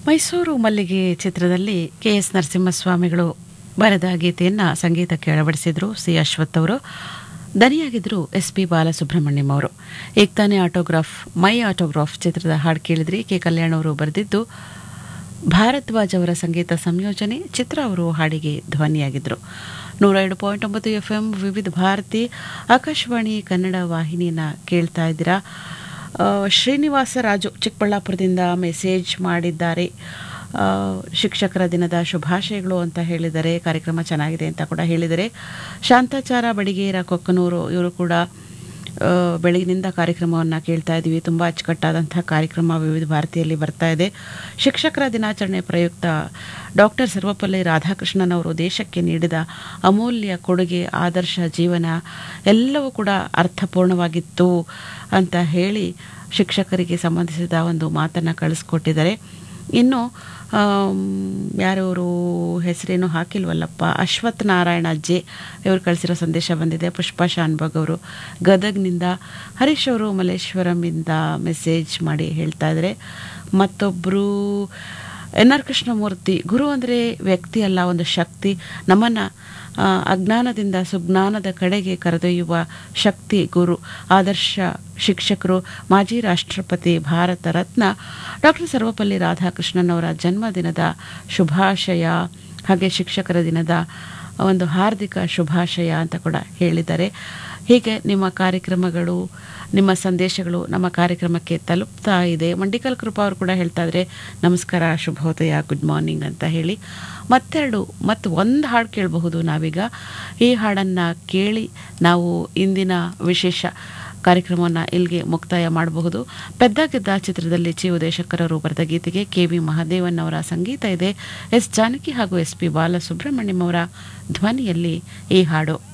ಮೈಸೂರು ಮಲ್ಲಿಗೆ ಚಿತ್ರದಲ್ಲಿ K S ನರಸಿಂಹಸ್ವಾಮಿಗಳು ಬರೆದ ಗೀತೆಯನ್ನು ಸಂಗೀತಕ್ಕೆ ಅಳವಡಿಸಿದ್ರು ಸಿ ಅಶ್ವಥ್ ಅವರು ದನಿಯಾಗಿದ್ದರು ಎಸ್ ಪಿ ಬಾಲಸುಬ್ರಹ್ಮಣ್ಯಂ ಅವರು ಈಗ ತಾನೇ ಆಟೋಗ್ರಾಫ್ ಮೈ ಆಟೋಗ್ರಾಫ್ ಚಿತ್ರದ ಹಾಡು ಕೇಳಿದ್ರಿ ಕೆ ಕಲ್ಯಾಣ್ ಅವರು ಬರೆದಿದ್ದು ಭಾರದ್ವಾಜ್ ಅವರ ಸಂಗೀತ ಸಂಯೋಜನೆ ಚಿತ್ರ ಅವರು ಹಾಡಿಗೆ ಧ್ವನಿಯಾಗಿದ್ದರು ನೂರ ಎರಡು ಪಾಯಿಂಟ್ ಒಂಬತ್ತು ಎಫ್ ಎಂ ವಿವಿಧ ಭಾರತಿ ಆಕಾಶವಾಣಿ ಕನ್ನಡ ವಾಹಿನಿಯನ್ನು ಕೇಳ್ತಾ ಇದ್ದೀರಾ ಆ, ಶ್ರೀನಿವಾಸ ರಾಜು ಚಿಕ್ಕಬಳ್ಳಾಪುರದಿಂದ ಮೆಸೇಜ್ ಮಾಡಿದ್ದಾರೆ ಆ, ಶಿಕ್ಷಕರ ದಿನದ ಶುಭಾಶಯಗಳು ಅಂತ ಹೇಳಿದ್ದಾರೆ ಕಾರ್ಯಕ್ರಮ ಚೆನ್ನಾಗಿದೆ ಅಂತ ಕೂಡ ಹೇಳಿದ್ದಾರೆ ಶಾಂತಾಚಾರ ಬಡಿಗೇರ ಕೊಕ್ಕನೂರು ಇವರು ಕೂಡ ಆ, ಬೆಳಗಿನಿಂದ ಕಾರ್ಯಕ್ರಮವನ್ನು ಕೇಳ್ತಾ ಇದ್ದೀವಿ ತುಂಬ ಅಚ್ಚುಕಟ್ಟಾದಂಥ ಕಾರ್ಯಕ್ರಮ ವಿವಿಧ ಭಾರತಿಯಲ್ಲಿ ಬರ್ತಾ ಇದೆ ಶಿಕ್ಷಕರ ದಿನಾಚರಣೆ ಪ್ರಯುಕ್ತ ಡಾಕ್ಟರ್ ಸರ್ವಪಲ್ಲಿ ರಾಧಾಕೃಷ್ಣನ್ ಅವರು ದೇಶಕ್ಕೆ ನೀಡಿದ ಅಮೂಲ್ಯ ಕೊಡುಗೆ ಆದರ್ಶ ಜೀವನ ಎಲ್ಲವೂ ಕೂಡ ಅರ್ಥಪೂರ್ಣವಾಗಿತ್ತು ಅಂತ ಹೇಳಿ ಶಿಕ್ಷಕರಿಗೆ ಸಂಬಂಧಿಸಿದ ಒಂದು ಮಾತನ್ನು ಕಳಿಸ್ಕೊಟ್ಟಿದ್ದಾರೆ ಇನ್ನು ಆಮ್, ಯಾರವರು ಹೆಸರೇನು ಹಾಕಿಲ್ವಲ್ಲಪ್ಪ ಅಶ್ವಥ್ ನಾರಾಯಣ ಅಜ್ಜೆ ಇವರು ಕಳಿಸಿರೋ ಸಂದೇಶ ಬಂದಿದೆ ಪುಷ್ಪಾ ಶಾನ್ಭಾಗ್ ಅವರು ಗದಗ್ನಿಂದ ಹರೀಶ್ ಅವರು ಮಲ್ಲೇಶ್ವರಮಿಂದ ಮೆಸೇಜ್ ಮಾಡಿ ಹೇಳ್ತಾ ಇದ್ದಾರೆ ಮತ್ತೊಬ್ಬರು ಎನ್ ಆರ್ ಕೃಷ್ಣಮೂರ್ತಿ ಗುರು ಅಂದರೆ ವ್ಯಕ್ತಿ ಅಲ್ಲ ಒಂದು ಶಕ್ತಿ ನಮ್ಮನ್ನು ಆ, ಅಜ್ಞಾನದಿಂದ ಸುಜ್ಞಾನದ ಕಡೆಗೆ ಕರೆದೊಯ್ಯುವ ಶಕ್ತಿ ಗುರು ಆದರ್ಶ ಶಿಕ್ಷಕರು ಮಾಜಿ ರಾಷ್ಟ್ರಪತಿ ಭಾರತ ರತ್ನ ಡಾಕ್ಟರ್ ಸರ್ವಪಲ್ಲಿ ರಾಧಾಕೃಷ್ಣನ್ ಅವರ ಜನ್ಮದಿನದ ಶುಭಾಶಯ ಹಾಗೆ ಶಿಕ್ಷಕರ ದಿನದ ಒಂದು ಹಾರ್ದಿಕ ಶುಭಾಶಯ ಅಂತ ಕೂಡ ಹೇಳಿದ್ದಾರೆ ಹೀಗೆ ನಿಮ್ಮ ಕಾರ್ಯಕ್ರಮಗಳು ನಿಮ್ಮ ಸಂದೇಶಗಳು ನಮ್ಮ ಕಾರ್ಯಕ್ರಮಕ್ಕೆ ತಲುಪ್ತಾ ಇದೆ ಮಂಡಿಕಲ್ ಕೃಪಾ ಅವರು ಕೂಡ ಹೇಳ್ತಾ ಇದ್ರೆ ನಮಸ್ಕಾರ ಶುಭೋದಯ ಗುಡ್ ಮಾರ್ನಿಂಗ್ ಅಂತ ಹೇಳಿ ಮತ್ತೆರಡು ಮತ್ತು ಒಂದು ಹಾಡು ಕೇಳಬಹುದು ನಾವೀಗ ಈ ಹಾಡನ್ನು ಕೇಳಿ ನಾವು ಇಂದಿನ ವಿಶೇಷ ಕಾರ್ಯಕ್ರಮವನ್ನು ಇಲ್ಲಿಗೆ ಮುಕ್ತಾಯ ಮಾಡಬಹುದು ಪೆದ್ದಾಗೆದ್ದ ಚಿತ್ರದಲ್ಲಿ ಚಿ ಉದಯಶಂಕರ್ ಅವರು ಬರೆದ ಗೀತೆಗೆ ಕೆ ವಿ ಮಹಾದೇವನ್ ಅವರ ಸಂಗೀತ ಇದೆ ಎಸ್ ಜಾನಕಿ ಹಾಗೂ ಎಸ್ ಪಿ ಬಾಲಸುಬ್ರಹ್ಮಣ್ಯಂ ಅವರ ಧ್ವನಿಯಲ್ಲಿ ಈ ಹಾಡು